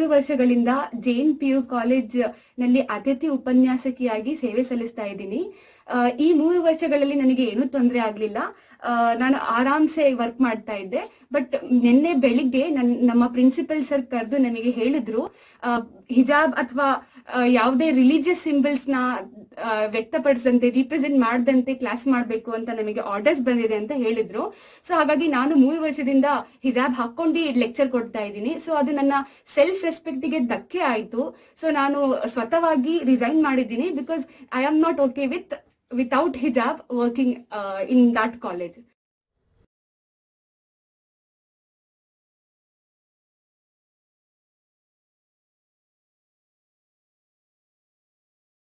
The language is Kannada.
ವರ್ಷಗಳಿಂದ ಜೈನ್ ಪಿ ಯು ಕಾಲೇಜ್ ನಲ್ಲಿ ಅತಿಥಿ ಉಪನ್ಯಾಸಕಿಯಾಗಿ ಸೇವೆ ಸಲ್ಲಿಸ್ತಾ ಇದ್ದೀನಿ ಆ, ಈ ಮೂರು ವರ್ಷಗಳಲ್ಲಿ ನನಗೆ ಏನೂ ತೊಂದರೆ ಆಗ್ಲಿಲ್ಲ ಆ, ನಾನು ಆರಾಮ್ಸೆ ವರ್ಕ್ ಮಾಡ್ತಾ ಇದ್ದೆ ಬಟ್ ನಿನ್ನೆ ಬೆಳಿಗ್ಗೆ ನನ್ ನಮ್ಮ ಪ್ರಿನ್ಸಿಪಲ್ ಸರ್ ಕರೆದು ನಮಗೆ ಹೇಳಿದ್ರು ಆ, ಹಿಜಾಬ್ ಅಥವಾ ಯಾವುದೇ ರಿಲಿಜಿಯಸ್ ಸಿಂಬಲ್ಸ್ ನ ಆ, ವ್ಯಕ್ತಪಡಿಸಂತೆ ರಿಪ್ರೆಸೆಂಟ್ ಮಾಡದಂತೆ ಕ್ಲಾಸ್ ಮಾಡಬೇಕು ಅಂತ ನಮಗೆ ಆರ್ಡರ್ಸ್ ಬಂದಿದೆ ಅಂತ ಹೇಳಿದ್ರು ಸೊ ಹಾಗಾಗಿ ನಾನು ಮೂರು ವರ್ಷದಿಂದ ಹಿಜಾಬ್ ಹಾಕೊಂಡು ಲೆಕ್ಚರ್ ಕೊಡ್ತಾ ಇದ್ದೀನಿ ಸೊ ಅದು ನನ್ನ ಸೆಲ್ಫ್ ರೆಸ್ಪೆಕ್ಟ್ ಗೆ ಧಕ್ಕೆ ಆಯ್ತು ಸೊ ನಾನು ಸ್ವತಃವಾಗಿ ರಿಸೈನ್ ಮಾಡಿದ್ದೀನಿ because I am not okay with without hijab working in that college